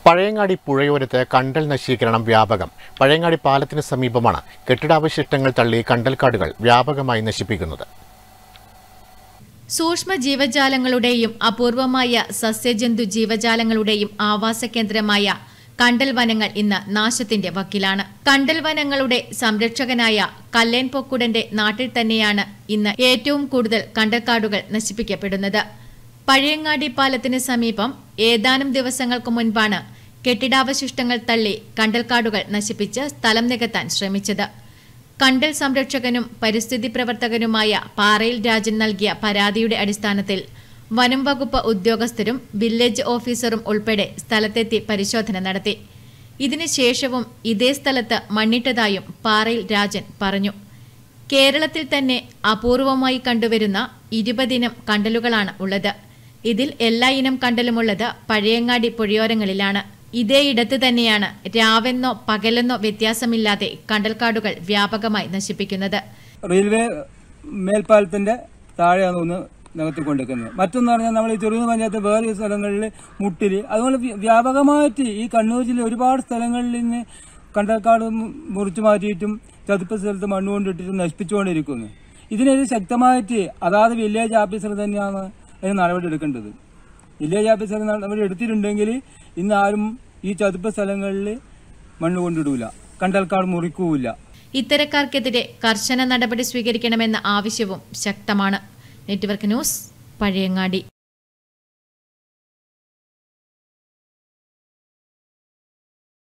പഴയങ്ങാടി പുഴയോരത്ത് കണ്ടൽ നശീകരണം വ്യാപകം പഴയങ്ങാടി പാലത്തിന് സമീപമാണ് കെട്ടിടാവശിഷ്ടങ്ങൾ തള്ളി കണ്ടൽക്കാടുകൾ വ്യാപകമായി നശിപ്പിക്കുന്നത് സൂക്ഷ്മ ജീവജാലങ്ങളുടെയും അപൂർവമായ സസ്യജന്തു ജീവജാലങ്ങളുടെയും ആവാസ കേന്ദ്രമായ കണ്ടൽ വനങ്ങൾ ഇന്ന് നാശത്തിന്റെ വക്കിലാണ് കണ്ടൽ വനങ്ങളുടെ സംരക്ഷകനായ കല്ലേൻ പൊക്കുടന്റെ നാട്ടിൽ തന്നെയാണ് ഇന്ന് ഏറ്റവും കൂടുതൽ കണ്ടൽക്കാടുകൾ നശിപ്പിക്കപ്പെടുന്നത് പഴയങ്ങാടി പാലത്തിന് സമീപം ഏതാനും ദിവസങ്ങൾക്ക് മുൻപാണ് കെട്ടിടാവശിഷ്ടങ്ങൾ തള്ളി കണ്ടൽക്കാടുകൾ നശിപ്പിച്ച് സ്ഥലം നികത്താൻ ശ്രമിച്ചത് കണ്ടൽ സംരക്ഷകനും പരിസ്ഥിതി പ്രവർത്തകനുമായ പാറയിൽ രാജൻ നൽകിയ പരാതിയുടെ അടിസ്ഥാനത്തിൽ വനം വകുപ്പ് ഉദ്യോഗസ്ഥരും വില്ലേജ് ഓഫീസറും ഉൾപ്പെടെ സ്ഥലത്തെത്തി പരിശോധന നടത്തി ഇതിനുശേഷവും ഇതേ സ്ഥലത്ത് മണ്ണിട്ടതായും പാറയിൽ രാജൻ പറഞ്ഞു കേരളത്തിൽ തന്നെ അപൂർവമായി കണ്ടുവരുന്ന ഇരുപതിനം കണ്ടലുകളാണ് ഉള്ളത് ഇതിൽ എല്ലാ ഇനം കണ്ടലുമുള്ളത് പഴയങ്ങാടി പുഴയോരങ്ങളിലാണ് ഇതേ ഇടത്ത് തന്നെയാണ് രാവെന്നോ പകലെന്നോ വ്യത്യാസമില്ലാതെ കണ്ടൽക്കാടുകൾ വ്യാപകമായി നശിപ്പിക്കുന്നത് റെയിൽവേ മേൽപ്പാലത്തിന്റെ താഴെയാണ് ഒന്ന് നികത്തി കൊണ്ടിരിക്കുന്നത് മറ്റൊന്ന് പറഞ്ഞാൽ നമ്മൾ ഈ ചെറുകിന പഞ്ചായത്ത് വേറെ സ്ഥലങ്ങളിൽ മുട്ടില് അതുപോലെ വ്യ- വ്യാപകമായിട്ട് ഈ കണ്ണൂർ ജില്ല ഒരുപാട് സ്ഥലങ്ങളിൽ നിന്ന് കണ്ടൽക്കാട് മു- മുറിച്ചു മാറ്റിയിട്ടും ചതുപ്പ് സ്ഥലത്ത് മണ്ണ് കൊണ്ടിട്ടിട്ട് നശിപ്പിച്ചുകൊണ്ടിരിക്കുന്നു ഇതിനെതിരെ ശക്തമായിട്ട് അതാത് വില്ലേജ് ഓഫീസർ തന്നെയാണ് അതിന് നടപടി എടുക്കേണ്ടത് വില്ലേജ് ഓഫീസർ നടപടി എടുത്തിട്ടുണ്ടെങ്കിൽ ഇന്ന് ആരും ഈ ചതുപ്പ് സ്ഥലങ്ങളിൽ മണ്ണ് കൊണ്ടിടൂല കണ്ടൽക്കാട് മുറിക്കൂല ഇത്തരക്കാർക്കെതിരെ കർശന നടപടി സ്വീകരിക്കണമെന്ന ആവശ്യവും ശക്തമാണ് നെറ്റ്വർക്ക് ന്യൂസ് പഴയങ്ങാടി